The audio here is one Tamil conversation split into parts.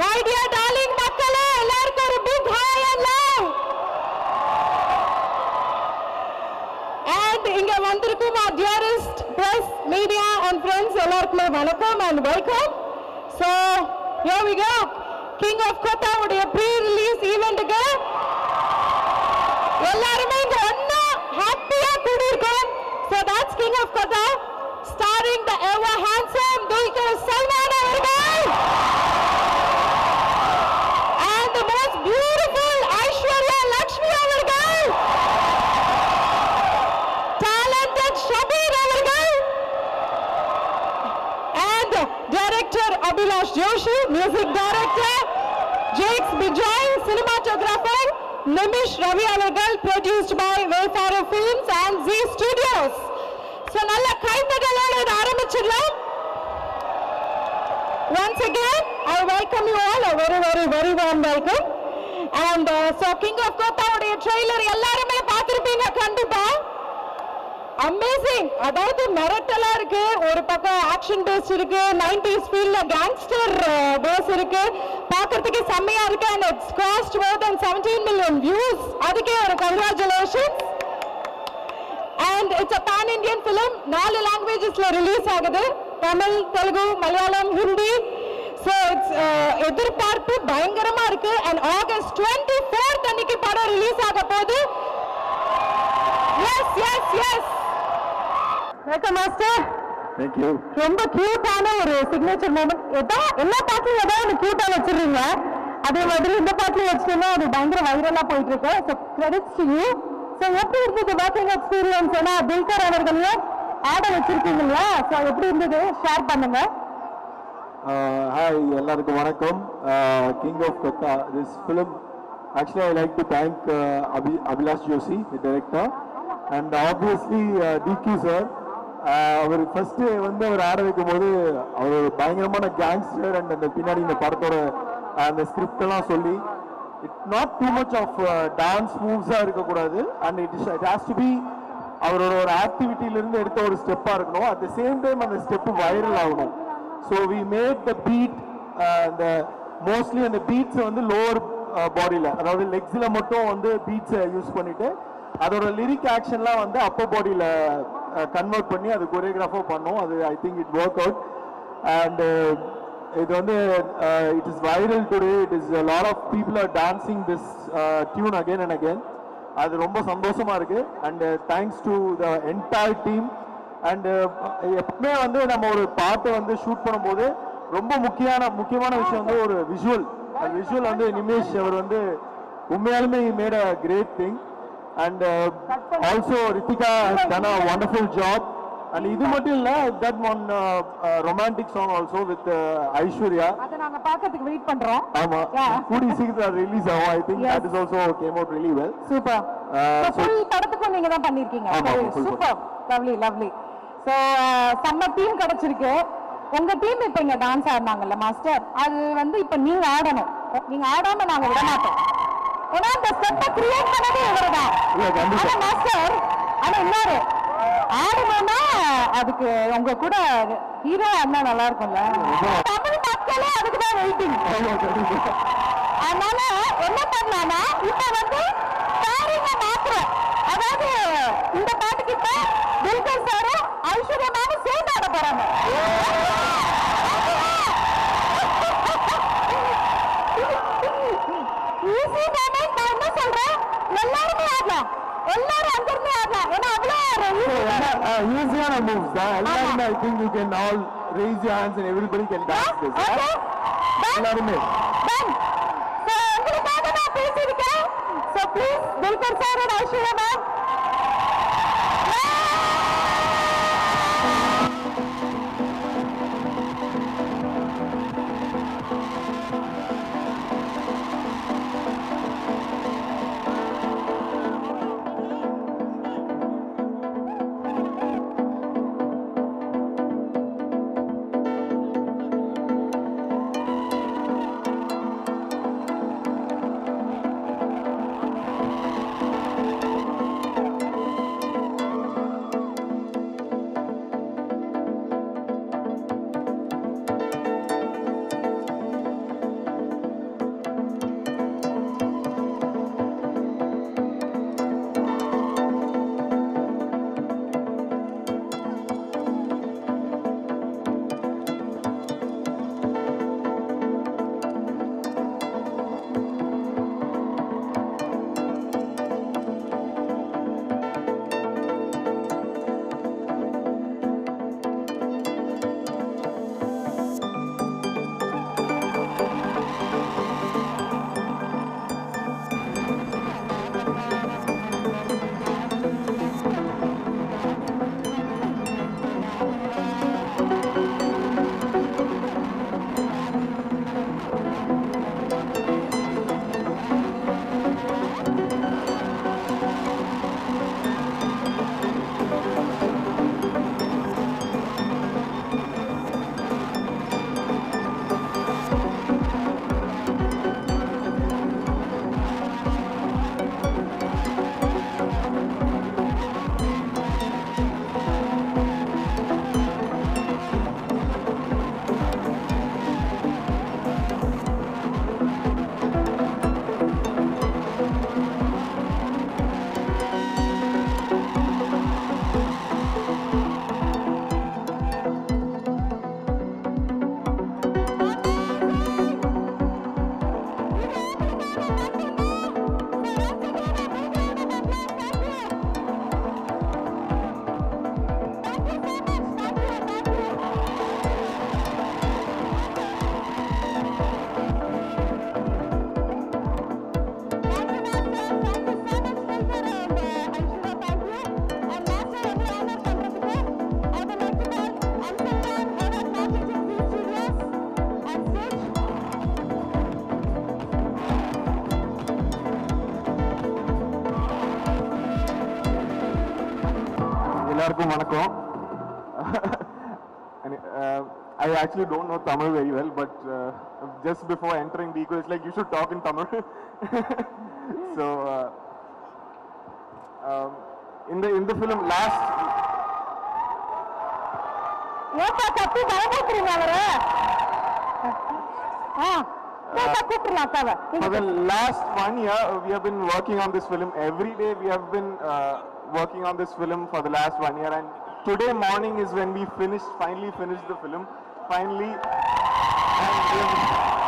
மை டியர் டார்லிங் மக்களே எல்லாருக்கும் ஒரு big hi and love and இங்க வந்திருக்கும் our dearest press media and friends எல்லாருக்குமே வணக்கம் and welcome so here we go king of kotha உடைய ப்ரீ ரிலீஸ் ஈவென்ட்டுக்கு எல்லாருமே இங்க ஒண்ணா ஹாப்பியா கூடியிருக்கோம் so that's king of kotha starring the ever handsome dulquer salman அவர்கள் and the most beautiful aishwarya lakshmi அவர்கள் talented Shabir அவர்கள் and director Abhilash Joshi, music director Jakes Bijay, cinematographer Nimish Ravi அவர்கள் produced by Wayfarer Films and Z Studios. So நல்ல கைத்தகளோட இதை ஆரம்பிச்சிடலாம் Once again, I welcome you all, a very, very, very warm welcome. And uh, so King of Kotha உடைய trailer எல்லாருமே பார்த்திருப்பீங்க கண்டிப்பா அமேசிங் அதாவது மிரட்டலா இருக்கு ஒரு பக்கம் ஆக்ஷன் பேஸ் இருக்கு நைன்டிஸ் ஃபீல்ட்ல கேங்ஸ்டர் பேஸ் இருக்கு பார்க்கிறதுக்கு செம்மையா இருக்கு and it's crossed more than seventeen million views அதுக்கே ஒரு congratulation and it's a pan Indian film நாலு லாங்குவேஜஸ்ல ரிலீஸ் ஆகுது தமிழ் தெலுங்கு மலையாளம் ஹிந்தி ஸோ இட்ஸ் எதிர்பார்ப்பு பயங்கரமா இருக்கு அண்ட் ஆகஸ்ட் டுவெண்ட்டி ஃபோர்த் அன்னைக்கு படம் ரிலீஸ் ஆக போகுது yes yes yes welcome master Thank you. ரொம்ப கியூட்டான ஒரு சிக்னேச்சர் மூமெண்ட் ஏதோ எல்லா பாட்டுலையும் ஏதோ ஒன்று கியூட்டா வச்சிடுறீங்க அதே மாதிரி இந்த பாட்டுலையும் வச்சுட்டோம்னா அது பயங்கர வைரலா போயிட்டு இருக்கு so credits to you so எப்படி இருந்தது ஒர்க்கிங் எக்ஸ்பீரியன்ஸ் ஏன்னா துல்கர் அவர்களையும் ஆட வச்சிருக்கீங்களா ஸோ எப்படி இருந்தது ஷேர் பண்ணுங்க ஹாய் எல்லாருக்கும் வணக்கம் king of Kotha this film actually I like to thank Abhi Abhilash Joshi the director and obviously DQ sir அவர் ஃபர்ஸ்ட் வந்து அவர் ஆட வைக்கும் போது அவர் ஒரு பயங்கரமான கேங்ஸ்டர் அண்ட் அந்த பின்னாடி இந்த படத்தோட அந்த ஸ்கிரிப்ட் எல்லாம் சொல்லி it not too much of dance மூவ்ஸாக இருக்கக்கூடாது and it is it has to be அவரோட ஒரு ஆக்டிவிட்டியிலிருந்து எடுத்த ஒரு ஸ்டெப்பாக இருக்கணும் அட் த சேம் டைம் அந்த ஸ்டெப் வைரல் ஆகணும் so we made the beat அந்த மோஸ்ட்லி அந்த பீட்ஸை வந்து லோவர் பாடியில் அதாவது லெக்ஸில் மட்டும் வந்து பீட்ஸை யூஸ் பண்ணிட்டு அதோட லிரிக் ஆக்ஷன்லாம் வந்து அப்பர் பாடியில் கன்வெர்ட் பண்ணி அது கொரியோகிராஃபாக பண்ணோம் அது I think it work out and இது வந்து it is viral today it is lot of people are dancing this tune again and again அது ரொம்ப சந்தோஷமா இருக்கு and thanks to the entire team and எப்பவுமே வந்து நம்ம ஒரு பாட்டு வந்து ஷூட் பண்ணும்போது ரொம்ப முக்கியமான முக்கியமான விஷயம் வந்து ஒரு விஷுவல் அந்த விஷுவல் வந்து நிமேஷ் அவர் வந்து உண்மையாலுமே made a great thing and also Rithika done a wonderful job and இது மட்டும் இல்ல that one romantic song also with Aishwarya அதை நாங்க பார்க்கறதுக்கு வெயிட் பண்றோம் ஆமா Yeah. கூடி சீக்கிரம் ரிலீஸ் ஆகும் I think Yes. That is also came out really well super full படத்துக்கும் நீங்க தான் பண்ணிருக்கீங்க ஆமா, ஆமா, full super lovely lovely so செம்ம டீம் கிடைச்சிருக்கு உங்க டீம் இப்ப இங்க டான்ஸ் ஆடினாங்கல்ல மாஸ்டர் அது வந்து இப்ப நீங்க ஆடணும் நீங்க ஆடாம நாங்க விட மாட்டோம் ஏன்னா அந்த ஸ்டெப்பை கிரியேட் பண்ணதே இவர்தான் இல்ல, கண்டிப்பா. ஆனா மாஸ்டர் ஆனா இன்னொரு ஆடணும்னா அதுக்கு உங்க கூட ஹீரோ அண்ணா நல்லா இருக்கும்ல தமிழ் மக்களே அதுக்கு தான் வெயிட்டிங் ஆமா கண்டிப்பா அதனால என்ன பண்ணலாம்னா இப்ப வந்து சாரிங்க மாத்துறோம் அதாவது இந்த பாட்டுக்கு இப்ப துல்கர் சாரும் ஐஸ்வர்யா மேமும் சேர்ந்து ஆட போறாங்க ஈஸி தானே நான் என்ன சொல்றேன் எல்லாருமே ஆடலாம் எல்லாரும் அங்கிருந்தே ஆடலாம் ஏன்னா அவ்வளோ ஈஸியான மூவ்ஸ் தான் எல்லாருமே I think you can all raise you hands and everybody can dance this okay எல்லாருமே Done. So, உங்களுக்காக நான் பேசியிருக்கேன் So, please, Dulquer sir and Aishwarya ma'am எல்லாருக்கும் வணக்கம் And, uh, I actually don't know Tamil very well, but uh, just before entering Deco, it's like you should talk in Tamil. so, uh, um, in the in the film last ஏப்பா கத்தி பயமுறுத்துறீங்க அவரை ஆ கேட்டா கூப்பிடலாம் அக்காவை For the last one year, we have been working on this film. Every day, we have been uh, working on this film for the last one year. And today morning is when we finished, finally finished the film. Finally, and we have-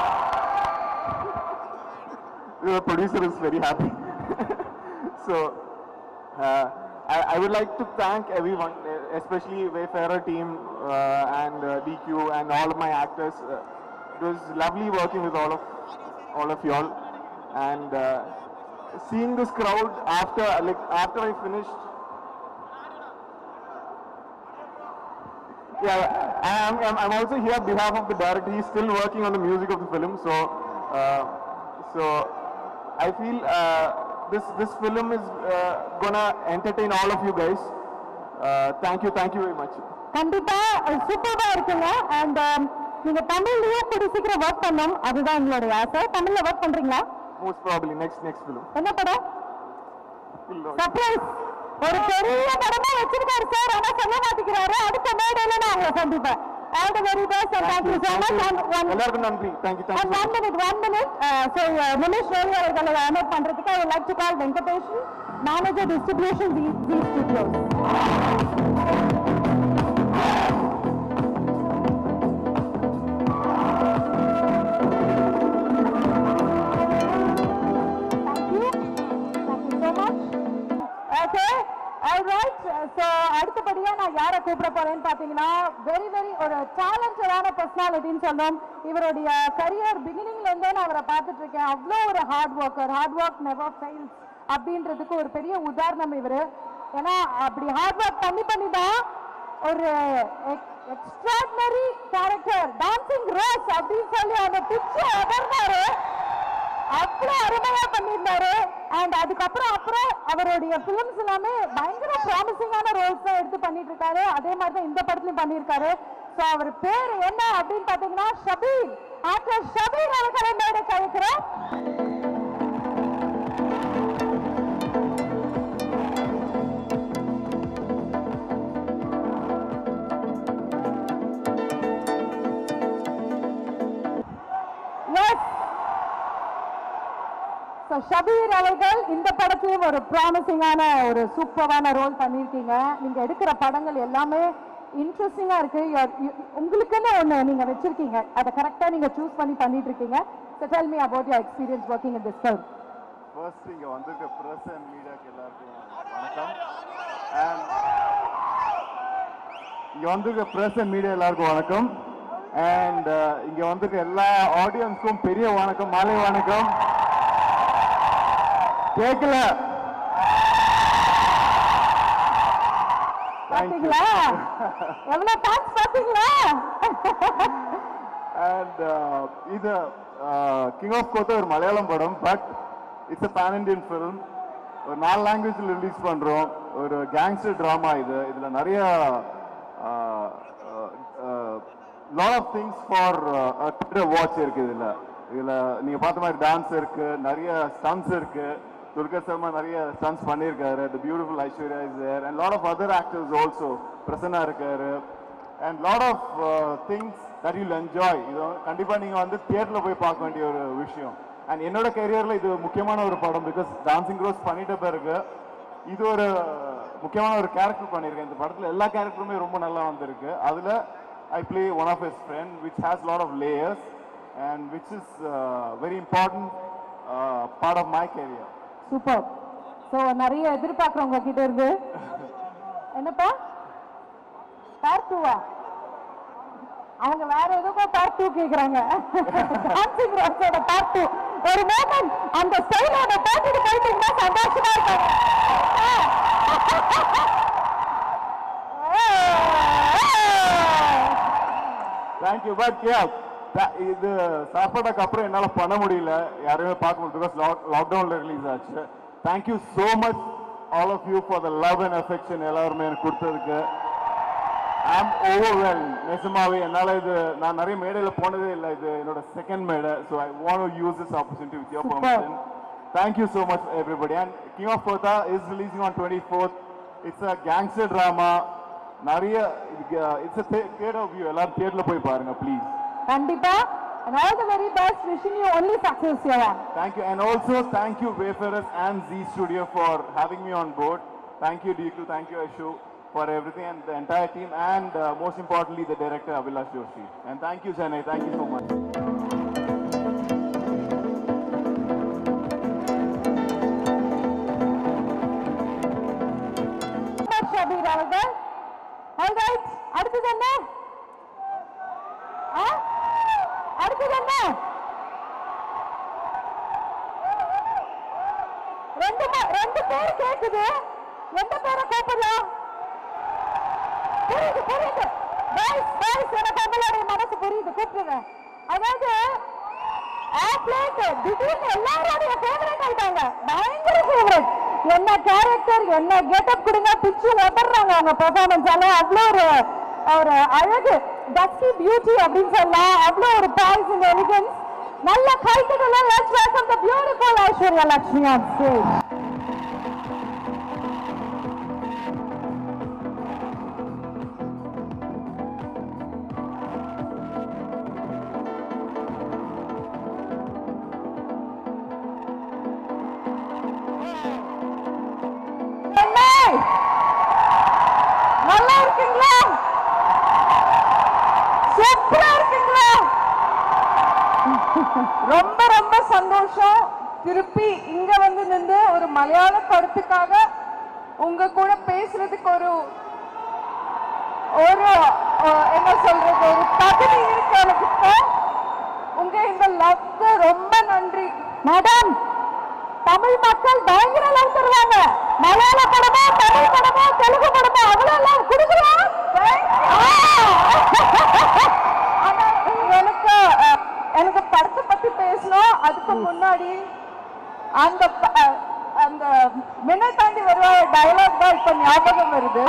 the producer is very happy. so, uh, I, I would like to thank everyone, uh, especially Wayfarer team uh, and uh, DQ and all of my actors. Uh, it was lovely working with all of all of y'all, and uh, seeing this crowd after like after I finished. Yeah, I'm, I'm, I'm also here on behalf of the director. He's still working on the music of the film, so uh, so I feel uh, this this film is uh, gonna entertain all of you guys. Uh, thank you, thank you very much. கண்டிப்பா சூப்பரா இருக்குங்க அண்ட் நீங்க தமிழ்லயும் கூடி சீக்கிரம் ஒர்க் பண்ணணும் அதுதான் எங்களுடைய ஆசை தமிழ்ல ஒர்க் பண்றீங்களா Most probably next next film. என்ன படம் Will- சர்ப்ரைஸ் ஒரு பெரிய படமா வச்சிருக்காரு சார் ஆனா சொல்ல மாட்டேங்கிறாரு அடுத்த மேடையில நான் உங்களை சந்திப்பேன் all the very best and thank you so much and one எல்லாருக்கும் நன்றி thank you And thank you one minute, one minute. Uh, so, uh, Nimesh Ravi அவர்களை honor பண்றதுக்கு I would like to call Venkateshan, manager distribution, these, these studios. Thank you. Thank you so much. Okay. All right. So, அடுத்தபடியா நான் யாரை கூப்பிட போறேன்னு பாத்தீங்கன்னா வெரி வெரி ஒரு டேலண்டடான பர்சனாலிட்டின்னு சொல்லணும் இவருடைய கரியர் பிகினிங்ல இருந்தே நான் அவரை பார்த்துட்டு இருக்கேன் அவ்வளோ ஒரு hard worker hard work never fails அப்படின்றதுக்கு ஒரு பெரிய உதாரணம் இவரு ஏன்னா அப்படி ஹார்ட் ஒர்க் பண்ணி பண்ணி தான் ஒரு எக்ஸ்ட்ராடினரி கேரக்டர் டான்சிங் ரோஸ் அப்படின்னு சொல்லி அந்த பிச்சு அகர்ந்தாரு அவ்வளவு அருமையா பண்ணியிருந்தாரு அண்ட் அதுக்கப்புறம் அப்புறம் அவருடைய பிலிம்ஸ் எல்லாமே பயங்கர ப்ராமிசிங்கான ரோல்ஸ் தான் எடுத்து பண்ணிட்டு இருக்காரு அதே மாதிரி தான் இந்த படத்துலயும் பண்ணியிருக்காரு சோ அவர் பேர் என்ன அப்படின்னு பாத்தீங்கன்னா ஷபீர் ஆக்டர் ஷபீர் அவர்களை மேடை கழிக்கிறோம் எஸ் ஸோ ஷபீர் அவர்கள் இந்த படத்தையும் ஒரு ப்ராமிசிங்கான ஒரு சூப்பரான ரோல் பண்ணியிருக்கீங்க நீங்க எடுக்கிற படங்கள் எல்லாமே இன்ட்ரெஸ்டிங்கா இருக்கு You're- you- உங்களுக்குன்னு ஒண்ணு நீங்க வச்சிருக்கீங்க அதை கரெக்டா நீங்க சூஸ் பண்ணி பண்ணிட்டு இருக்கீங்க so tell me about your experience working in this film first இங்க வந்திருக்க பிரஸ் அண்ட் மீடியாக்கு எல்லாருக்கும் வணக்கம் அண்ட் இங்க வந்திருக்க பிரஸ் அண்ட் மீடியா எல்லாருக்கும் வணக்கம் அண்ட் இங்க வந்திருக்க எல்லா ஆடியன்ஸ்க்கும் பெரிய வணக்கம் மாலை வணக்கம் கேட்கல பாத்தீங்களா எவ்வளவு தேங்க்ஸ் பாத்தீங்களா அண்ட் இது கிங் ஆஃப் கோத்தா ஒரு மலையாளம் படம் but it's a pan Indian film ஒரு நாலு லாங்குவேஜில் ரிலீஸ் பண்ணுறோம் ஒரு கேங்ஸ்டர் ட்ராமா இது இதில் நிறைய lot of things for watch இருக்கு இதில் இதில் நீங்கள் பார்த்த மாதிரி டான்ஸ் இருக்கு நிறைய ஸ்டன்ஸ் இருக்கு துர்கா சர்மா நிறைய ஸ்டன்ஸ் பண்ணியிருக்காரு the beautiful Aishwarya is there and lot of other actors also Prasanna இருக்காரு and lot of things that you'll enjoy இது கண்டிப்பாக நீங்கள் வந்து தியேட்டரில் போய் பார்க்க வேண்டிய ஒரு விஷயம் அண்ட் என்னோட கரியரில் இது முக்கியமான ஒரு படம் பிகாஸ் டான்சிங் ரோஸ் பண்ணிட்ட பிறகு இது ஒரு முக்கியமான ஒரு கேரக்டர் பண்ணியிருக்கேன் இந்த படத்தில் எல்லா கேரக்டருமே ரொம்ப நல்லா வந்திருக்கு அதில் I play one of his friend which has lot of layers and which is very important part of my career super so நிறைய எதிர்பார்க்குறவங்க கிட்ட இருந்து என்னப்பா பார்ட் டூவா அவங்க வேற எதுக்கும் பார்ட் டூ கேக்குறாங்க டான்சிங் ரோஸோட பார்ட் டூ ஒரு மோமெண்ட் அந்த ஸ்டைலோட போட்டுட்டு போயிட்டீங்கன்னா சந்தோஷமா இருக்கும் தேங்க்யூ பட் யா இது சாப்பாடுக்கு அப்புறம் என்னால் பண்ண முடியல யாரையுமே பார்க்க முடியல பிகாஸ் லாக் லாக்டவுனில் ரிலீஸ் ஆச்சு thank you so much all of you for the love and affection எல்லாருமே எனக்கு கொடுத்ததுக்கு ஐம் ஓவர்வெல் நிஜமாவே என்னால் இது நான் நிறைய மேடையில் போனதே இல்லை இது என்னோட செகண்ட் மேடை so I want use this opportunity with your permission thank you so much everybody and King of Kotha is releasing on twenty fourth it's a gangster drama நிறைய இட்ஸ் அ தியேட்டர் வியூ எல்லாரும் தியேட்டரில் போய் பாருங்க ப்ளீஸ் கண்டிப்பா and all the very best wishing you only success here Thank you. And also thank you Wayfarers and Z Studio for having me on board. Thank you DQ, thank you Ashu for everything and the entire team and uh, most importantly the director Abhilash Joshi. And thank you Chennai, thank you so much. Shabir அவர்கள் ஆல்ரைட் அடுத்தது என்ன ஆ? அடுத்தது என்ன ரெண்டு ம- ரெண்டு பேர் கேக்குது எந்த பேரை கூப்பிடலாம் புரியுது புரியுது பாய்ஸ் பாய்ஸ் எனக்கு உங்களுடைய மனசு புரியுது கூப்பிடுங்க அதாவது ஆப்லேட் திடீர்னு எல்லாரோடைய ஃபேவரட் ஆயிட்டாங்க பயங்கர ஃபேவரட் என்ன கேரக்டர் என்ன கெட்டப் கொடுங்க பிச்சு உதறாங்க அவங்க பெர்ஃபார்மன்ஸால அவ்வளோ ஒரு ஒரு அழகு டஸ்கி பியூட்டி அப்படின்னு சொல்லலாம் அவ்வளோ ஒரு பாய்ஸ் இன் எலிகன்ஸ் நல்ல கைத்துடலாம் let's welcome the beautiful Aishwarya Lakshmi on stage Chennai நல்லா இருக்கீங்களா சூப்பரா இருக்கீங்களா ரொம்ப ரொம்ப சந்தோஷம் திருப்பி இங்க வந்து நின்று ஒரு மலையாள படத்துக்காக உங்க கூட பேசுறதுக்கு ஒரு ஒரு அஹ், என்ன சொல்றது ஒரு தகுதி இருக்கு எனக்கு இப்போ உங்க இந்த லவ்க்கு ரொம்ப நன்றி மேடம் தமிழ் மக்கள் பயங்கர லவ் தருவாங்க மலையாள படமோ தமிழ் படமோ தெலுங்கு படமோ அவ்வளவு லவ் கொடுக்குறோம் ஆனா எனக்கு அஹ், எனக்கு படத்தை பத்தி பேசணும் அதுக்கு முன்னாடி அந்த ப- அஹ், அந்த மின்னை தாண்டி வருவ டயலாக் தான் இப்ப ஞாபகம் வருது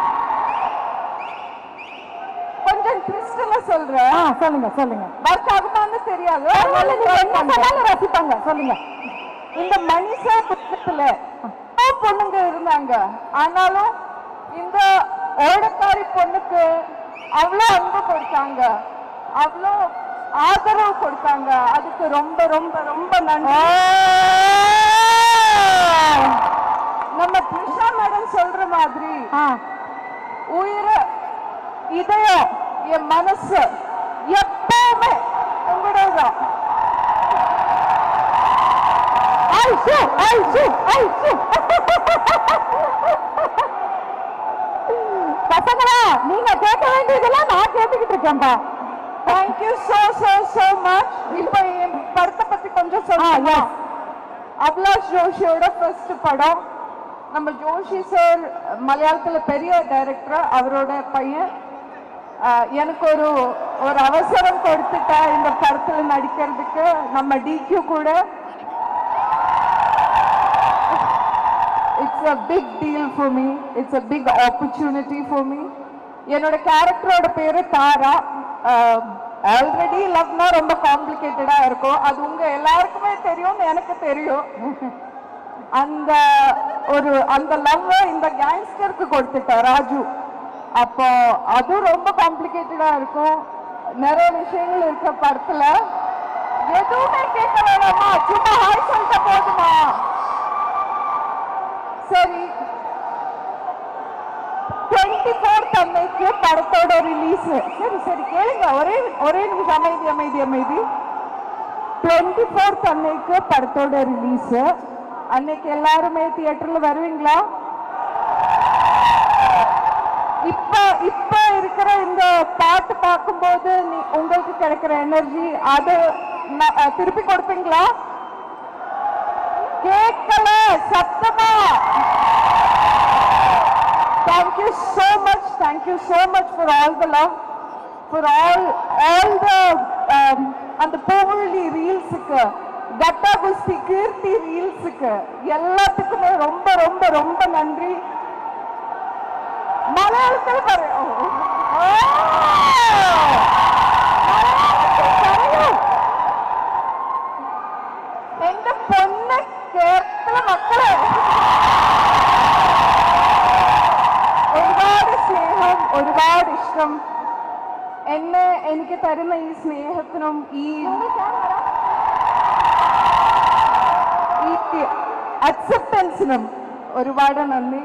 கொஞ்சம் ட்விஸ்ட்ல சொல்றேன் சொல்லுங்க சொல்லுங்க ஒர்க் ஆகுமான்னு தெரியாது ரசிப்பாங்க சொல்லுங்க இந்த மனுஷ புத்தகத்துல எவ்வளவு பொண்ணுங்க இருந்தாங்க ஆனாலும் இந்த ஓடக்காரி பொண்ணுக்கு அவ்வளோ அன்பு கொடுத்தாங்க அவ்வளோ ஆதரவு கொடுத்தாங்க அதுக்கு ரொம்ப ரொம்ப ரொம்ப நன்றி நம்ம த்ரிஷா மேடம் சொல்ற மாதிரி உயிர இதயம் என் மனசு எப்பவுமே உங்களுடையதான் ஐஷு ஐஷு ஐஷு பசங்களா நீங்க கேட்க வேண்டியதெல்லாம் நான் கேட்டுக்கிட்டு இருக்கேன்பா thank you so so so much இப்போ என் படத்தை பத்தி கொஞ்சம் சொல்லுங்க அபிலாஷ் ஜோஷியோட ஃபர்ஸ்ட் படம் நம்ம ஜோஷி சார் மலையாளத்துல பெரிய டைரக்டர் அவரோட பையன் ஆஹ் எனக்கு ஒரு ஒரு அவசரம் கொடுத்துட்டா இந்த படத்துல நடிக்கிறதுக்கு நம்ம டிக்யூ கூட it's a big deal for me it's a big opportunity for me என்னோட கேரக்டரோட பேரு தாரா ஆல்ரெடி லவ்னா ரொம்ப காம்ப்ளிகேட்டடா இருக்கும் அது உங்க எல்லாருக்குமே தெரியும்னு எனக்கு தெரியும் அந்த ஒரு அந்த லவ் இந்த கேங்ஸ்டருக்கு கொடுத்துட்டா ராஜு அப்போ அதுவும் ரொம்ப காம்ப்ளிகேட்டடா இருக்கும் நிறைய விஷயங்கள் இருக்க படத்துல எதுவுமே கேட்க வேணாமா சும்மா ஹாய் சொல்லிட்ட போதுமா சரி டுவெண்ட்டி ஃபோர்த் அன்னைக்கு படத்தோட ரிலீஸ் சரி சரி கேளுங்க ஒரே ஒரே நிமிஷம் அமைதி அமைதி அமைதி டுவெண்ட்டி ஃபோர்த் அன்னைக்கு படத்தோட ரிலீஸ் அன்னைக்கு எல்லாருமே தியேட்டர்ல வருவீங்களா இப்ப இப்ப இருக்கிற இந்த பாட்டு பார்க்கும்போது நீ உங்களுக்கு கிடைக்கிற எனர்ஜி அது ந- அஹ் திருப்பி கொடுப்பீங்களா கேட்கல சத்தமா Thank you so much. Thank you so much for all the love, for all all the um, அந்த பூவழி ரீல்ஸுக்கு கட்டா குஸ்தி கீர்த்தி ரீல்ஸுக்கு எல்லாத்துக்குமே ரொம்ப ரொம்ப ரொம்ப நன்றி மலையாளத்தில் பாரு ஓ. ஓ. മലയാളത്തിൽ പറയൂ. എന്റെ പൊന്ന് കേരള മക്കള് ഒരുപാട് സ്നേഹം ഒരുപാട് ഇഷ്ടം എന്നെ എനിക്ക് തരുന്ന ഈ സ്നേഹത്തിനും ഈ ഈ അക്സെപ്റ്റൻസിനും ഒരുപാട് നന്ദി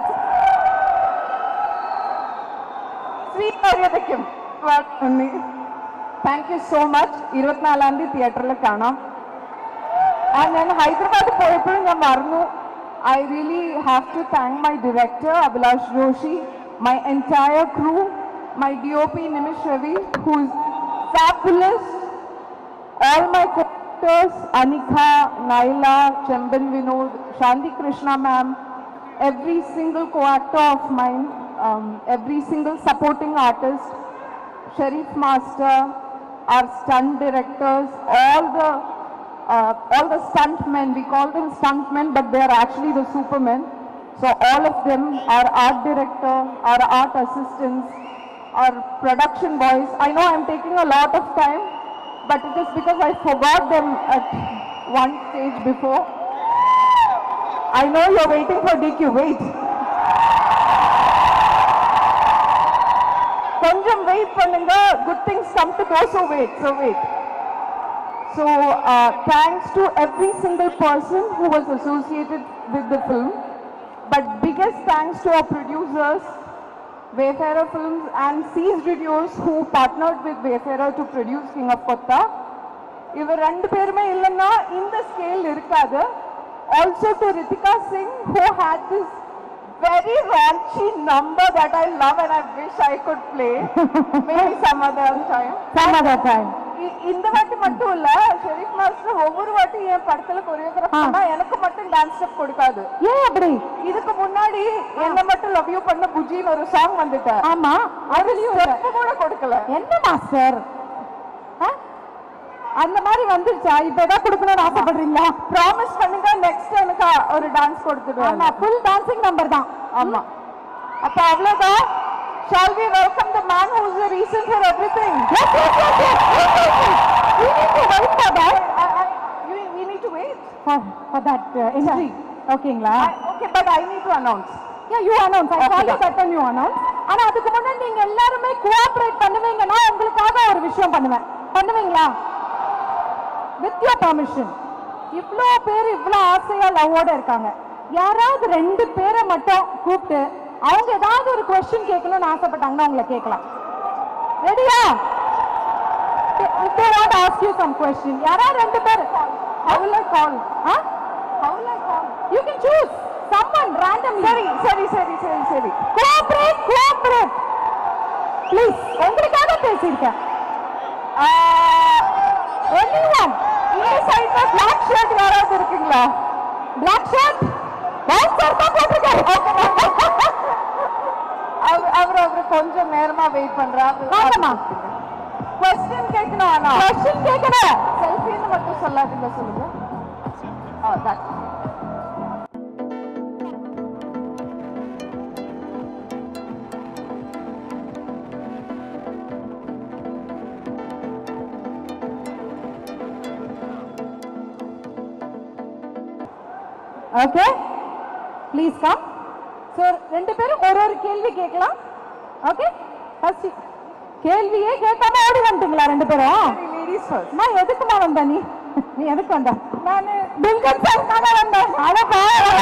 സ്വീകാര്യതയ്ക്കും ഒരുപാട് നന്ദി താങ്ക് യു സോ മച്ച് ഇരുപത്തിനാലാം തീയതി തിയേറ്ററിൽ കാണാം ആ ഞാൻ ഹൈദരാബാദ് പോയപ്പോഴും ഞാൻ മറന്നു I really have to thank my director Abhilash Joshiy my entire crew my D O P Nimish Ravi who's fabulous all my co-actors, Anika, Naila, Chemban Vinod, Shanti Krishna ma'am, every single co-actor of mine, um, every single supporting artist, Sharif Master, our stunt directors, all the uh, all the stuntmen, we call them stuntmen, but they are actually the supermen. So all of them, our art director, our art assistants, our production boys. I know I'm taking a lot of time, but it is because I forgot them at one stage before. I know you're waiting for DQ. Wait. கொஞ்சம் வெயிட் பண்ணுங்க good things come to those who wait so wait so uh, thanks to every single person who was associated with the film but biggest thanks to our producers Wayfarer Films and Seas Studios who partnered with Wayfarer to produce King of Kotta. இவர் ரெண்டு பேருமே இல்லைன்னா இந்த ஸ்கேல் இருக்காது also to Ritika Singh who had this very raunchy number that I love and I wish I could play. Maybe some other time. Some other time. இ- இந்த வாட்டி மட்டும் இல்ல ஷெரீப் மாஸ்டர் ஒவ்வொரு வாட்டி என் படத்துல கொரியோகிராஃப் பண்ணா எனக்கு மட்டும் டான்ஸ் ஸ்டெப் கொடுக்காது ஏன் அப்படி இதுக்கு முன்னாடி என்ன மட்டும் லவ் யூ பண்ண புஜின்னு ஒரு சாங் வந்துட்ட ஆமா அதுலயும் இல்ல. ஸ்டெப் கூட கொடுக்கல என்ன மாஸ்டர் ஆ? அந்த மாதிரி வந்துருச்சா இப்பதான் கொடுக்கணும்னு ஆசைப்படுறீங்களா ப்ராமிஸ் பண்ணுங்க நெக்ஸ்ட் எனக்கு ஒரு டான்ஸ் கொடுத்துடுவாங்க ஆமா ஃபுல் டான்சிங் நம்பர் தான் ஆமா அப்ப அவ்வளவுதான் Shall we welcome the man who is the reason for everything? Yes, yes, yes, yes. We need to wait for that. I- I- we, we need to wait. For, for that uh, entry. ஓகேங்களா I, okay, but I need to announce. Yeah, you announce. I Okay, call you yeah. that when you announce. ஆனா அதுக்கு முன்னாடி நீங்க எல்லாருமே கோஆபரேட் பண்ணுவீங்கன்னா உங்களுக்காக ஒரு விஷயம் பண்ணுவேன் பண்ணுவீங்களா வித் யோர் பர்மிஷன் இவ்வளோ பேர் இவ்வளோ ஆசையா லவ்வோட இருக்காங்க யாராவது ரெண்டு பேரை மட்டும் கூப்பிட்டு அவங்க ஏதாவது ஒரு கொஸ்டின் கேட்கணும்னு ஆசைப்பட்டாங்கன்னா உங்களை கேட்கலாம் ரெடியா If they want to ask you some question, யாராவது ரெண்டு பேர் How will I call? Huh? How will I call? You can choose someone randomly. சரி சரி சரி சரி சரி கோஆபரேட் கோஆபரேட் ப்ளீஸ் உங்களுக்காக பேசியிருக்கேன் எனிஒன் இந்த சைடுல பிளாக் ஷர்ட் யாராவது இருக்குங்களா பிளாக் ஷர்ட் பிளாக் ஷர்ட் தான் போட்டிருக்காரு அவர் அவர் அவர் கொஞ்சம் நேரமா வெயிட் பண்றாரு வாங்கம்மா. கொஸ்டின் கேட்கணும் ஆனா கொஸ்டின் கேட்கணும் செல்ஃபின்னு மட்டும் சொல்லாதீங்க சொல்லுங்க Oh, that's okay please come so ரெண்டு பேரும் ஒரு ஒரு கேள்வி கேட்கலாம் ஓகே ஃபர்ஸ்ட் கேள்வியே கேட்காம ஓடி வந்துட்டீங்களா ரெண்டு பேரும் லேடிஸ் ஃபர்ஸ்ட் நான் எதுக்குமா வந்த நீ நீ எதுக்கு வந்த நான் துல்கர் சாருக்காக வந்தேன் அடப்பா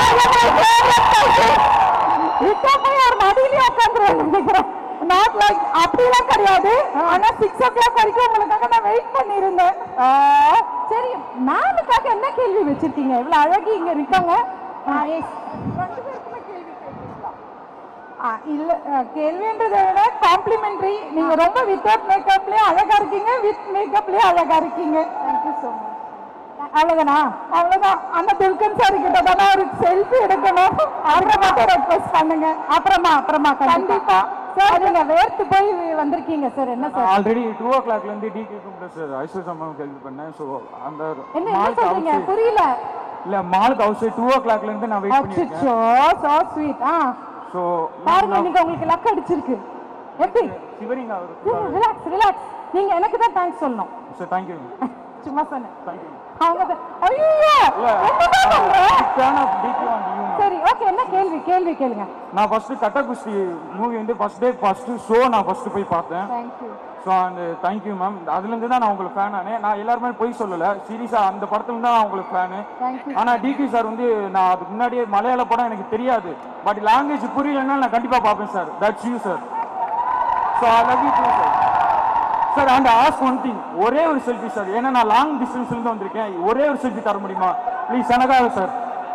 விட்டா போய் ஒரு மடியிலேயே உட்காந்துருவேன் நினைக்கிறேன் நாட் லைக் அப்படிலாம் கிடையாது ஆனா சிக்ஸ் ஓ கிளாக் வரைக்கும் உங்களுக்காக நான் வெயிட் பண்ணியிருந்தேன் ஆ, சரி மேமுக்காக என்ன கேள்வி வச்சிருக்கீங்க இவ்வளவு அழகி இங்க இருக்காங்க ஆ, yes. ரெண்டு பேருக்குமே கேள்வி கேட்கலாம் ஆ, இல்ல அ, கேள்வின்றதை விட காம்ப்ளிமெண்ட்ரி நீங்க ரொம்ப வித்தவுட் மேக்கப்லயே அழகா இருக்கீங்க வித் மேக்கப்லயே அழகா இருக்கீங்க தேங்க்யூ ஸோ மச் அவ்வளவுதானா அவ்வளவுதான் அந்த துல்கன் சார் கிட்ட தானே ஒரு செல்ஃபி எடுக்கணும் அவரை மட்டும் ரெக்வஸ்ட் பண்ணுங்க அப்புறமா அப்புறமா கண்டிப்பா சார் நீங்க வேர்த்து போய் வந்திருக்கீங்க சார் என்ன சார் ஆல்ரெடி டூ ஓ கிளாக்லேருந்து டிகேக்கும் ப்ளஸ் ஐஸ்வர்யா அம்மாவுக்கு ஹெல்ப் பண்ணேன் ஸோ அந்த என்ன என்ன மாலுக்கு சொல்றீங்க அவுட் புரியல இல்லை மாலுக்கு அவுட் சைட் டூ ஓ கிளாக்லேருந்து நான் வெயிட் பண்ணியிருக்கேன் அச்சோ சோ ஸ்வீட் ஆ ஸோ பாருங்க இன்னைக்கு உங்களுக்கு லக் அடிச்சிருக்கு எப்படி சிவரிங் அவர் ரிலாக்ஸ் ரிலாக்ஸ் நீங்க எனக்கு தான் தேங்க்ஸ் சொல்லணும் சார் தேங்க்யூ சும்மா சொன்னேன் தேங்க்யூ அவங்க தான் ஐயோ இல்லை என்னதான் பண்ற? Fan of DQ on you சரி ஓகே என்ன கேள்வி கேள்வி கேளுங்க நான் ஃபஸ்ட்டு கட்ட குஸ்தி மூவி வந்து ஃபஸ்ட் டே ஃபஸ்ட்டு ஷோ நான் ஃபஸ்ட்டு போய் பார்த்தேன் தேங்க்யூ ஸோ அந்த தேங்க்யூ மேம் அதுலேருந்து தான் நான் உங்களுக்கு ஃபேன் ஆனேன் நான் எல்லாருமே போய் சொல்லலை சீரியஸாக அந்த படத்துலேருந்து தான் நான் உங்களுக்கு ஃபேனு தேங்க்யூ ஆனால் டிகே சார் வந்து நான் அதுக்கு முன்னாடியே மலையாள படம் எனக்கு தெரியாது பட் லாங்குவேஜ் புரியலன்னா நான் கண்டிப்பாக பார்ப்பேன் sir that's you sir so I love you too sir sir and ask one thing ஒரே ஒரு செல்ஃபி சார் ஏன்னா நான் லாங் டிஸ்டன்ஸ்லேருந்து வந்திருக்கேன் ஒரே ஒரு செல்ஃபி தர முடியுமா ப்ளீஸ் எனக்காக sir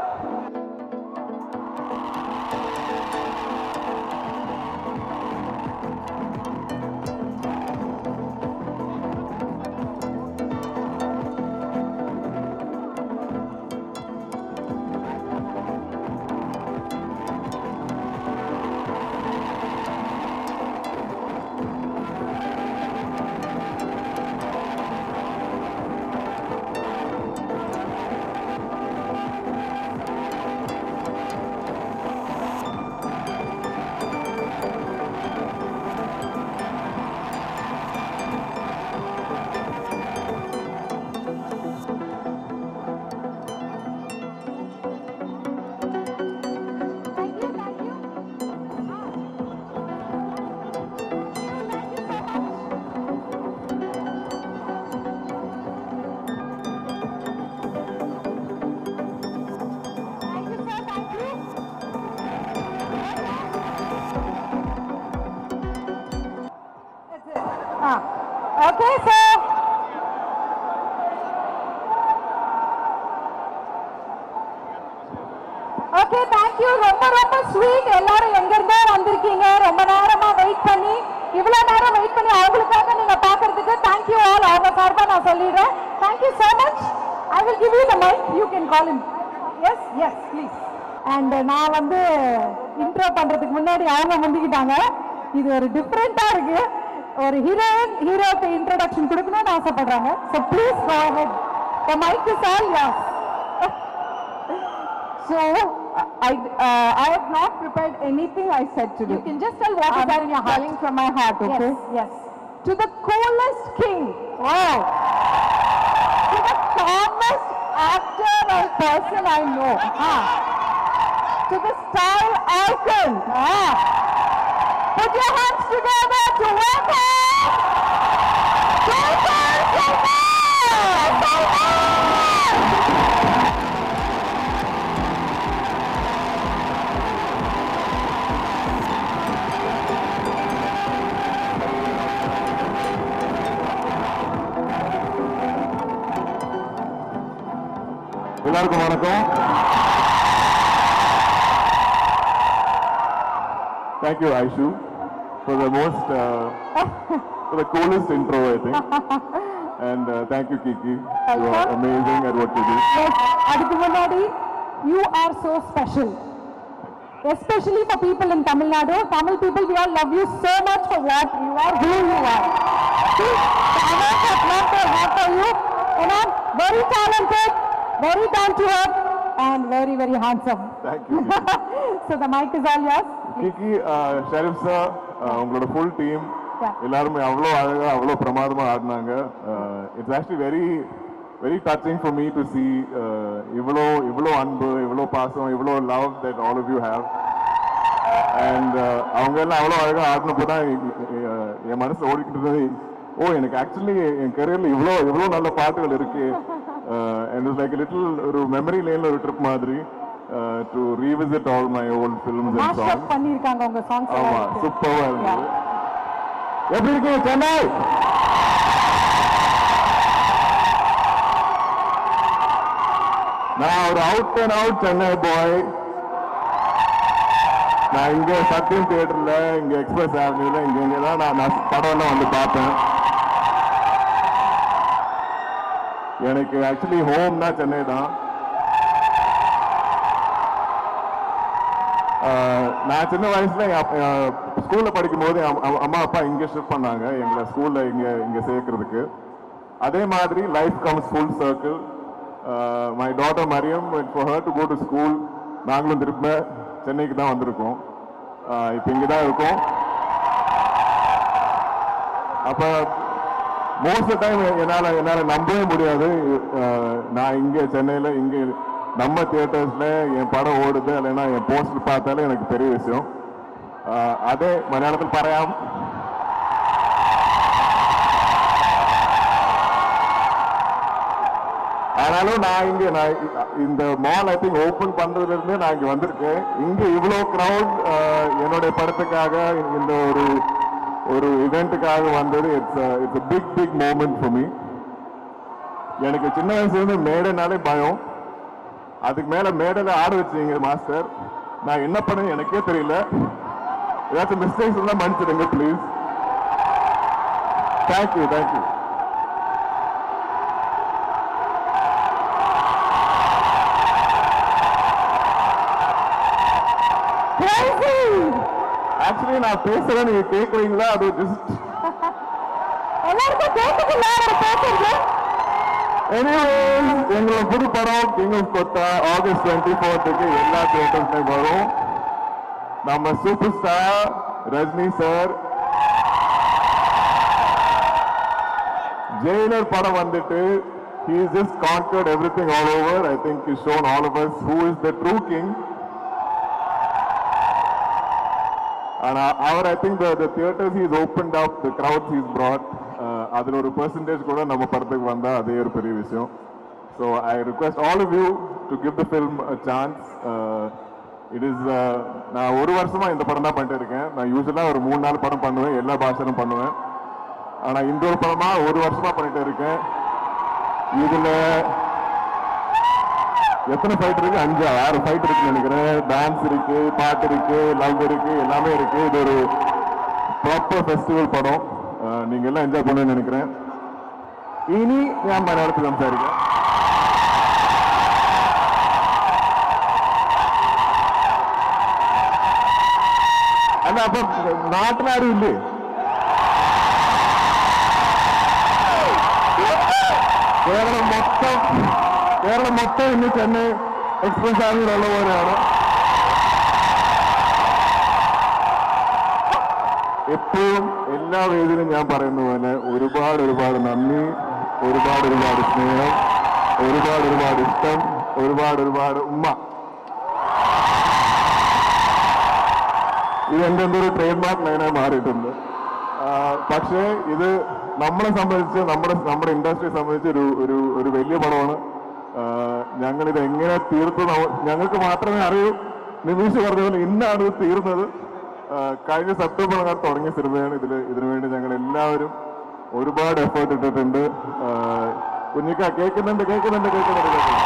okay sir okay thank you ரொம்ப ரொம்ப ஸ்வீட் எல்லாரும் எங்க இருந்தோ வந்திருக்கீங்க ரொம்ப நேரமா வெயிட் பண்ணி இவ்வளவு நேரம் வெயிட் பண்ணி அவங்களுக்காக நீங்க பாக்குறதுக்கு தேங்க்யூ ஆல் அவங்க சார்பா நான் சொல்லிடுறேன் thank you so much I will give you the mic you can call him yes yes please and நான் வந்து இன்ட்ரோ பண்றதுக்கு முன்னாடி அவங்க முந்திக்கிட்டாங்க இது ஒரு டிஃப்ரெண்டா இருக்கு ஒரு ஹீரோயின் ஹீரோக்கு இன்ட்ரோடக்ஷன் கொடுக்கணும்னு ஆசைப்படுறாங்க so please go ahead the mic is all yours So I uh, I have not prepared anything I said today. You can just tell what is I'm there in your heart. telling from my heart, okay? Yes, yes. To the coolest king. Wow. To the calmest actor or person I know. Ah. To the style icon. Ah. Put your hands together to welcome. Jason Segel! எல்லாருக்கும் வணக்கம் Thank you, Aishu, for the most, uh, for the coolest intro, I think. And uh, thank you, Kiki. You are amazing at what you do. Yes, அதுக்கு முன்னாடி you are so special. Especially for people in Tamil Nadu. Tamil people, we all love you so much for what you are, who you are. See, the others have not their heart for you. You know, very talented, very down to earth, and very, very handsome. Thank you. Kiki. so the mic is all yours. Kiki Sherif sir உங்களோட ஃபுல் டீம் Yeah. எல்லாருமே அவ்வளோ அழகா அவ்வளோ பிரமாதமா ஆடினாங்க it's actually very very touching for me to see இவ்வளோ இவ்வளோ அன்பு இவ்வளோ பாசம் இவ்வளோ love that all of you have and அவங்க எல்லாம் அவ்வளோ அழகா ஆடினப்போ தான் என் மனசு ஓடிக்கிட்டு இருந்தது ஓ எனக்கு ஆக்சுவலி என் கரியர்ல இவ்வளோ இவ்வளோ நல்ல பாட்டுகள் இருக்கு அண்ட் லைக் லிட்டில் ஒரு மெமரி லேன்ல ஒரு ட்ரிப் மாதிரி to revisit all my old films and Mash up songs பண்ணியிருக்காங்க உங்க songs ஆமா எல்லாம். சூப்பரா இருந்தது எப்படி இருக்கீங்க சென்னை நான் ஒரு out and out Chennai boy நான் இங்க சத்யம் தியேட்டர்ல இங்க எக்ஸ்பிரஸ் ஆவென்யூல இங்க இங்க தான் நான் நான் படம் எல்லாம் வந்து பார்த்தேன் எனக்கு ஆக்சுவலி ஹோம்னா சென்னை தான் ஆஹ் நான் சின்ன வயசுல ஸ்கூல்ல படிக்கும் போது என் அம்- அம்மா அப்பா இங்க ஷிஃப்ட் பண்ணாங்க எங்களை ஸ்கூல்ல இங்க இங்க சேர்க்கறதுக்கு அதே மாதிரி life comes full circle my daughter Maryam for her to go to school நாங்களும் திரும்ப சென்னைக்கு தான் வந்திருக்கோம் ஆஹ் இப்போ இங்கே தான் இருக்கோம் அப்போ மோஸ்ட் டைம் என்னால் என்னால் நம்பவே முடியாது அஹ், நான் இங்கே சென்னையில் இங்கே நம்ம தியேட்டர்ஸில் என் படம் ஓடுது இல்லைன்னா என் போஸ்டர் பார்த்தாலே எனக்கு பெரிய விஷயம் அஹ், அதே மலையாளத்தில் പറയാം ஆனாலும் நான் இங்க நான் இ- இந்த மால் ஐ திங்க் ஓபன் பண்றதுல இருந்தே நான் இங்க வந்திருக்கேன் இங்க இவ்வளவு கிரவுட் என்னுடைய படத்துக்காக இந்த ஒரு ஒரு இவெண்ட்டுக்காக வந்தது it's it's big big moment for me எனக்கு சின்ன வயசுல இருந்து மேடைனாலே பயம் அதுக்கு மேல மேடையில ஆட வச்சீங்க மாஸ்டர் நான் என்ன பண்ணேன்னு எனக்கே தெரியல ஏதாச்சும் மிஸ்டேக்ஸ் இருந்தா மன்னிச்சிடுங்க ப்ளீஸ் தேங்க்யூ தேங்க்யூ ஆக்சுவலி நான் பேசுறேன் நீங்க கேக்குறீங்களா அது ஜஸ்ட் எல்லாருக்கும் கேட்டுக்கல அவர் பேசுறது எனிவேஸ் எங்களோட புது படம் King of Kotha August twenty ஃபோர்த்துக்கு எல்லா தியேட்டர்ஸ்லையும் வரும் நம்ம super star Rajini sir Jailer படம் வந்துட்டு he has just conquered everything all over i think he's shown all of us who is the true king and uh, our i think the, the theaters he's opened up the crowds he's brought uh, அதுல ஒரு பெர்சன்டேஜ் கூட நம்ம படத்துக்கு வந்தா அதே ஒரு பெரிய விஷயம் so I request all of you to give the film a chance it is நான் ஒரு வருஷமா இந்த படம் தான் பண்ணிட்டு இருக்கேன் நான் யூஸ்வலாக ஒரு மூணு நாலு படம் பண்ணுவேன் எல்லா பாஷனும் பண்ணுவேன் ஆனா இந்த ஒரு படமா ஒரு வருஷமா பண்ணிட்டு இருக்கேன் இதுல எத்தனை ஃபைட் இருக்கு அஞ்சு ஆறு ஃபைட் இருக்குன்னு நினைக்கிறேன் டான்ஸ் இருக்கு பாட்டு இருக்கு லவ் இருக்கு எல்லாமே இருக்கு இது ஒரு ப்ராப்பர் ஃபெஸ்டிவல் படம் அஹ், நீங்க எல்லாம் என்ஜாய் பண்ணுன்னு நினைக்கிறேன் இனி ഞാൻ മലയാളത്തിൽ സംസാരിക്കാം അല്ല അപ്പൊ നാട്ടിലാരും ഇല്ലേ കേരളം മൊത്തം കേരളം മൊത്തം ഇന്ന് ചെന്നൈ എക്സ്പ്രസ് ആർമിയിലുള്ള പോലെയാണ് എപ്പോഴും എല്ലാ വേദിയിലും ഞാൻ പറയുന്ന പോലെ ഒരുപാട് ഒരുപാട് നന്ദി ഒരുപാട് ഒരുപാട് സ്നേഹം ഒരുപാട് ഒരുപാട് ഇഷ്ടം ഒരുപാട് ഒരുപാട് ഉമ്മ ഇത് എൻ്റെ എന്തോ ഒരു ട്രേഡ് മാർക്ക് ലൈനായി മാറിയിട്ടുണ്ട് ആ, പക്ഷേ ഇത് നമ്മളെ സംബന്ധിച്ച് നമ്മുടെ നമ്മുടെ ഇൻഡസ്ട്രിയെ സംബന്ധിച്ച് ഒരു ഒരു ഒരു വലിയ പടമാണ് ആ, ഞങ്ങളിത് എങ്ങനെ തീർത്തു നമ്മ- ഞങ്ങൾക്ക് മാത്രമേ അറിയൂ നിമിഷ് പറഞ്ഞ പോലെ ഇന്നാണ് ഇത് തീർന്നത് ആ, കഴിഞ്ഞ സെപ്റ്റംബർ അങ്ങോട്ട് തുടങ്ങിയ സിനിമയാണ് ഇതിൽ ഇതിനു വേണ്ടി ഞങ്ങൾ എല്ലാവരും ഒരുപാട് എഫേർട്ട് ഇട്ടിട്ടുണ്ട് ആ, കുഞ്ഞിക്ക കേൾക്കുന്നുണ്ട് കേൾക്കുന്നുണ്ട് കേൾക്കുന്നുണ്ട് കേൾക്കുന്നുണ്ട്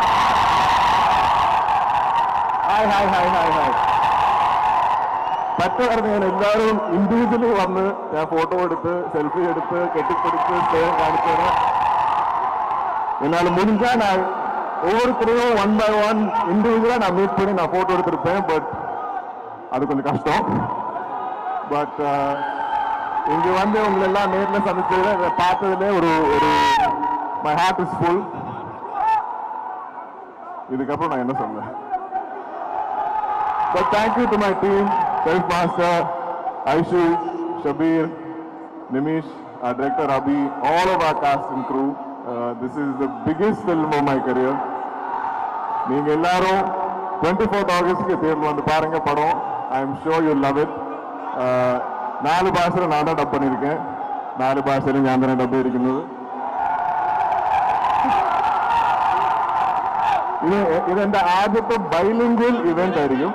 hi hi hi hi hi പറ്റുമായിരുന്നു ഞാൻ എല്ലാവരും ഇൻഡിവിജ്വലി വന്ന് ഞാൻ ഫോട്ടോ എടുത്ത് സെൽഫി എടുത്ത് കെട്ടിപ്പിടിച്ച് സ്നേഹം കാണിച്ചത് என்னால் முடிஞ்சா நான் ஒவ்வொருத்தரையும் ஒன் பை ஒன் இண்டிவிஜுவலா நான் மீட் பண்ணி நான் போட்டோ எடுத்திருப்பேன் பட் அது கொஞ்சம் கஷ்டம் பட் இங்க வந்து உங்களை எல்லாம் நேர்ல சந்திச்சதுல இதை பார்த்ததுல ஒரு ஒரு மை ஹார்ட் இஸ் ஃபுல் இதுக்கப்புறம் நான் என்ன சொல்ல But thank you to my team, Self Master, Aishu, Shabir, Nimish, our director Abhi, all of our cast and crew. Uh, this is the biggest film of my career. நீங்க எல்லாரும் டுவெண்ட்டி ஃபோர்த் ஆகஸ்ட்க்கு தேர்வு வந்து பாருங்க படம் I am sure you love it നാല് ഭാഷയിൽ ഞാൻ ഡബ് பண்ணியிருக்கேன் നാല് ഭാഷയിൽ ഞാൻ തന്നെ ഡബ് ചെയ്തിരിക്കുന്നത് ഇത് ഇതെന്റെ ആദ്യത്തെ ബൈലിംഗ്വൽ ഇവന്റ് ആയിരിക്കും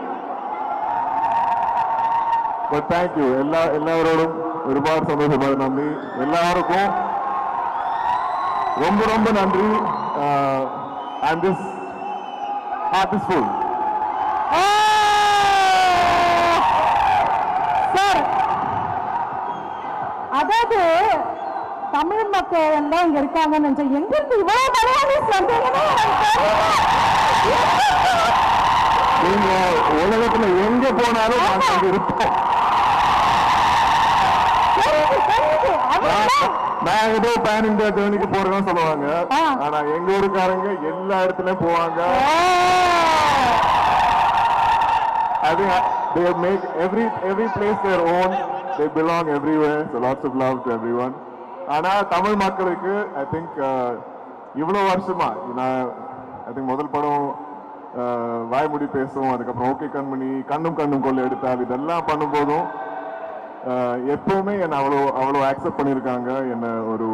ബട്ട് താങ്ക് യു എല്ലാ എല്ലാവരോടും ഒരുപാട് സന്തോഷമായി നന്ദി എല്ലാവർക്കും ரொம்ப ரொம்ப நன்றி and this heart is full sir அதாவது தமிழ் மக்கள் எல்லாம் இங்க இருக்காங்கன்னு நினைச்சேன் எங்க இருந்து இவ்வளவு மலையாளிஸ் வந்தீங்கன்னு எனக்கு தெரியல. நீங்க உலகத்துல எங்க போனாலும் நாங்க அங்க இருப்போம் தெரியுது, தெரியுது. அவ்வளவுதான். நான் ஏதோ பேன் இந்தியா ஜேர்னிக்கு போறேன்னு சொல்லுவாங்க ஆ. ஆனா எங்க ஊருக்காரங்க எல்லா இடத்துலயும் போவாங்க I think they make every every place their own. They belong everywhere. So lots of love to everyone. ஆனா தமிழ் மக்களுக்கு ஐ திங்க் இவ்வளோ வருஷமா நான் ஐ திங்க் முதல் படம் uh, வாய்மொழி பேசும் அதுக்கப்புறம் ஓகே கண்மணி கண்ணும் கண்ணும் கொள்ள எடுத்தால் இதெல்லாம் பண்ணும்போதும் uh, எப்பவுமே என்னை அவ்வளோ அவ்வளோ அக்செப்ட் பண்ணியிருக்காங்க என்னை ஒரு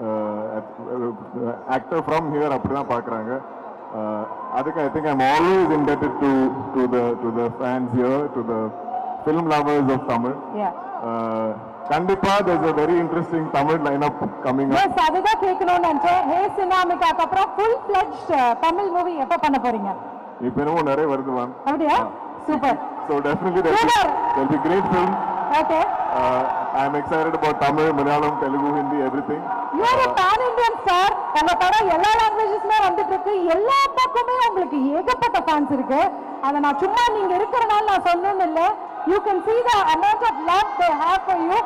ஆக்டர் ஃப்ரம் ஹியர் அப்படி தான் பார்க்குறாங்க அதுக்கு I think I'm always indebted to to the to the fans here to the film lovers of Tamil Yeah. Uh, கண்டிப்பா there's a very interesting Tamil lineup coming up Yes, அதுதான் கேட்கணும்னு நினைச்சேன் ஹே சினாமிக்காக்கு அப்புறம் ஃபுல் ஃபிளட்ஜ் தமிழ் மூவி எப்ப பண்ண போறீங்க இப்போ என்னமோ நிறைய வருது மேம் அப்படியா super so definitely Super. there'll be great films okay uh, I'm excited about Tamil, Malayalam, Telugu, Hindi, everything. You are pan Indian star உங்க படம் எல்லா லாங்குவேஜஸ்மே வந்துட்டு இருக்கு எல்லா பக்கமே உங்களுக்கு ஏகப்பட்ட ஃபேன்ஸ் இருக்கு அதை நான் சும்மா நீங்க இருக்கிறனால நான் சொல்லணும்னு இல்லை you can see the amount of love they have for you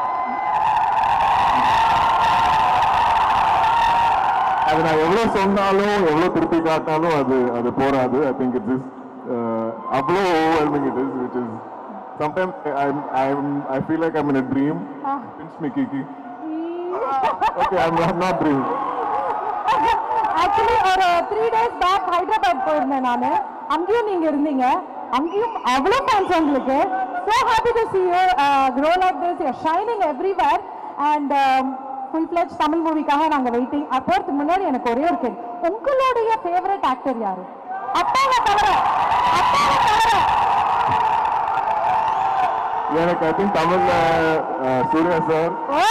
அது நான் எவ்வளவு சொன்னாலும் எவ்வளவு திருப்பி காட்டினாலும் அது அது போராது ஐ திங்க் இட் இஸ் அவ்வளோ overwhelming it is which is sometimes I I'm I feel like I'm in a dream pinch me Kiki okay I'm not dream actually ஒரு த்ரீ டேஸ் பேக் ஹைதராபாத் போயிருந்தேன் நான் அங்கேயும் நீங்க இருந்தீங்க அங்கேயும் அவ்வளோ ஃபேன்ஸ் உங்களுக்கு so happy to see you uh, grow like this you're shining everywhere and um, full fledge Tamil மூவிக்காக நாங்க வெயிட்டிங் போறதுக்கு முன்னாடி எனக்கு ஒரே ஒரு கேள்வி உங்களுடைய ஃபேவரட் ஆக்டர் யாரு அப்பாவை தவிர அப்பாவை தவிர எனக்கு ஐ திங்க் தமிழ்ல uh, சூர்யா சார் ஓ!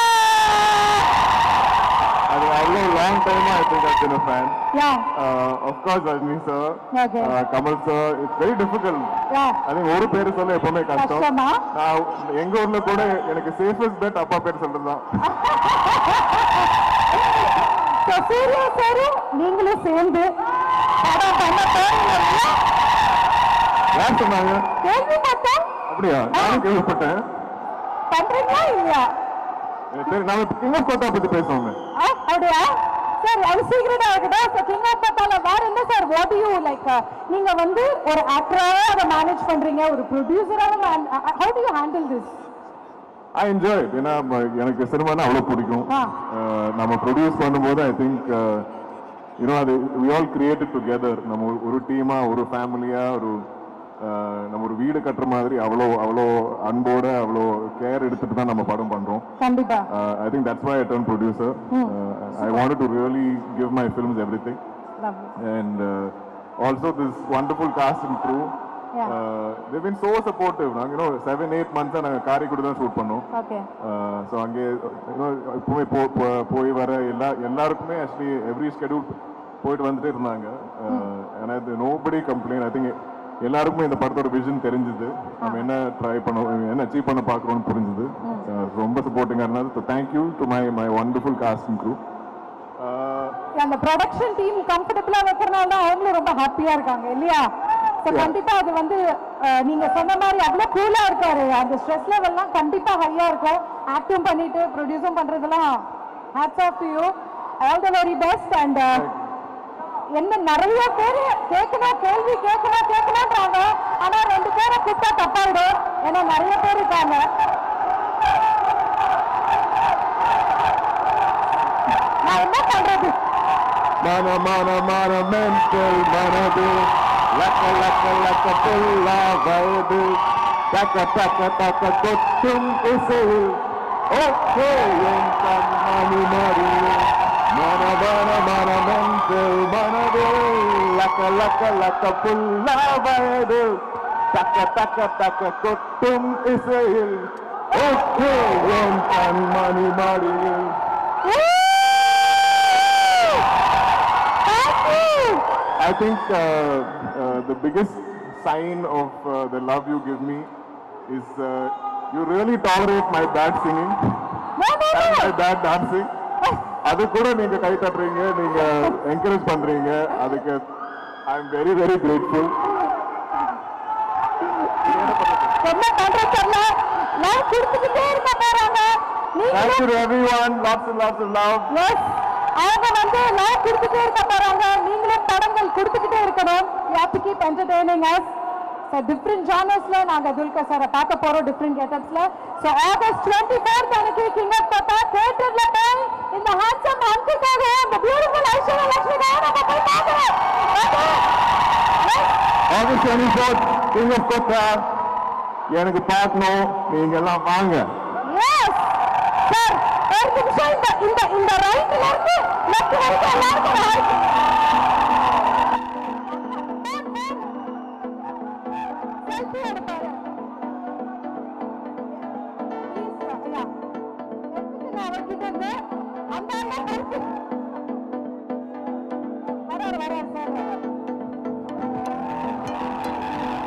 அது அவ்வளோ லாங் டைமா I think I been a fan Yeah, of course Rajini sir Okay. Kamal sir it's very difficult yeah. அது ஒரு பேர் சொல்ல எப்பவுமே கஷ்டம் கஷ்டமா? நான் எங்க ஊர்ல கூட எனக்கு சேஃபஸ்ட் பெட் அப்பா பேர் சொல்றதுதான் So, சூர்யா சாரும் நீங்களும் சேர்ந்து படம் பண்ண போறீங்க யார் சொன்னாங்க கேள்விப்பட்டேன் அப்படியா நானும் கேள்விப்பட்டேன் பண்றீங்களா இல்லையா சரி நாம கிங் ஆஃப் கோட்டா பத்தி பேசுவோங்க ஆ, அப்படியா சார் அது சீக்கிரட்டா இருக்கட்டும் ஸோ கிங் ஆஃப் பட்டால வேற என்ன சார் வாட் யூ லைக் நீங்க வந்து ஒரு ஆக்டராவும் அதை மேனேஜ் பண்றீங்க ஒரு ப்ரொடியூசராவும் how do you handle this I enjoy ஏன்னா ம- எனக்கு சினிமானா அவ்வளோ பிடிக்கும் ஆ. அஹ், நம்ம ப்ரொடியூஸ் பண்ணும்போது ஐ திங்க் யூனோ அது வி ஆல் கிரியேட்டட் டுகெதர் நம்ம ஒரு- ஒரு டீமா ஒரு ஃபேமிலியா ஒரு அஹ், நம்ம ஒரு வீடு கட்டுற மாதிரி அவ்வளோ அவ்வளோ அன்போட அவ்வளோ கேர் எடுத்துட்டு தான் நம்ம படம் பண்றோம் கண்டிப்பா Uh, I think that's why I turned producer. Uh, I wanted to really give my films everything. And uh, also this wonderful cast and crew. Yeah. Uh, they've been so supportive. நாங்க you know seven eight months நாங்கள் காரைக்குடி தான் ஷூட் பண்ணோம் ஓகே ஸோ அங்கே you know, எப்பவுமே போ போ- போய் வர எல்லா எல்லாருக்குமே ஆக்சுவலி எவ்ரி ஸ்கெடியூல் போயிட்டு வந்துட்டே இருந்தாங்க ஏன்னா இது நோபடி கம்ப்ளைண்ட் ஐ திங்க் எல்லாருக்குமே இந்த படத்தோட விஷன் தெரிஞ்சுது நம்ம என்ன ட்ரை பண்ண என்ன அச்சீவ் பண்ண பார்க்குறோம்னு புரிஞ்சுது Uh, ரொம்ப சப்போர்ட்டிங்காக இருந்தது so thank you to my my wonderful casting crew அந்த ப்ரொடக்ஷன் டீம் கம்ஃபர்டபுளா வைக்கிறனால தான் அவங்களும் ரொம்ப ஹாப்பியா இருக்காங்க இல்லையா ஸோ கண்டிப்பா அது வந்து அஹ், நீங்க சொன்ன மாதிரி அவ்வளவு கூலா இருக்காரு அந்த ஸ்ட்ரெஸ் லெவல்லாம் கண்டிப்பா ஹையா இருக்கும் ஆக்டும் பண்ணிட்டு ப்ரொடியூஸும் பண்றதெல்லாம் hats off to you all the very best and என்ன நிறைய பேர் கேட்கணும் கேள்வி கேட்கணும் கேட்கணும்ன்றாங்க ஆனா ரெண்டு பேரை கூப்பிட்டா தப்பாயிடும் ஏன்னா நிறைய பேர் இருக்காங்க நான் என்ன பண்றது மன மன மன மென்டல் மனது லக்க லக்க லக்க புல்லா வயது தக்க தக்க தக்க கொட்டும் இசையில் ஓகே என் கண்மணி மறியே மன மன மன மென்டல் மனது லக்க லக்க லக்க புல்லா வயது தக்க தக்க தக்க கொட்டும் இசையில் ஓகே என் கண்மணி மறியே I think uh, uh, the biggest sign of uh, the love you give me is uh, you really tolerate my bad singing and my bad dancing. அது கூட நீங்க கை தட்டுறீங்க நீங்க என்கரேஜ் பண்றீங்க அதுக்கு I am very very grateful என்ன பண்றது தெரியல லவ் கொடுத்துக்கிட்டே இருக்க போறாங்க Thank நீங்க you to everyone. Lots and lots of love. Yes அவங்க வந்து லவ் கொடுத்துட்டே இருக்க போறாங்க நீங்களும் படங்கள் கொடுத்துக்கிட்டே இருக்கணும் you have to keep entertaining us so different ஜானர்ஸ்ல நாங்க துல்கர் சாரை பார்க்க போறோம் டிஃப்ரெண்ட் கெட்டப்ஸ்ல ஸோ ஆகஸ்ட் டுவெண்ட்டி ஃபோர்த் அன்னைக்கு கிங் ஆஃப் கோட்டா தியேட்டர்ல போய் இந்த ஹேண்ட்ஸம் அங்குக்காக இந்த பியூட்டிஃபுல் ஐஸ்வர்யா லட்சுமிக்காக நம்ம போய் பார்க்கணும் August 24th, King of Kota. எனக்கு பார்க்கணும் நீங்க எல்லாம் வாங்க எஸ் சார் ஒரு நிமிஷம் இந்த இந்த இந்த ரைட்ல இருந்து லெஃப்ட் வரைக்கும் எல்லாருக்கும் right. Selfie எடுப்பாரு. Please, sir. Yeah. எடுத்துக்கங்க அவர்கிட்ட இருந்து. அந்த அண்ணா கருத்து. வராரு, வராரு, sir, வராரு.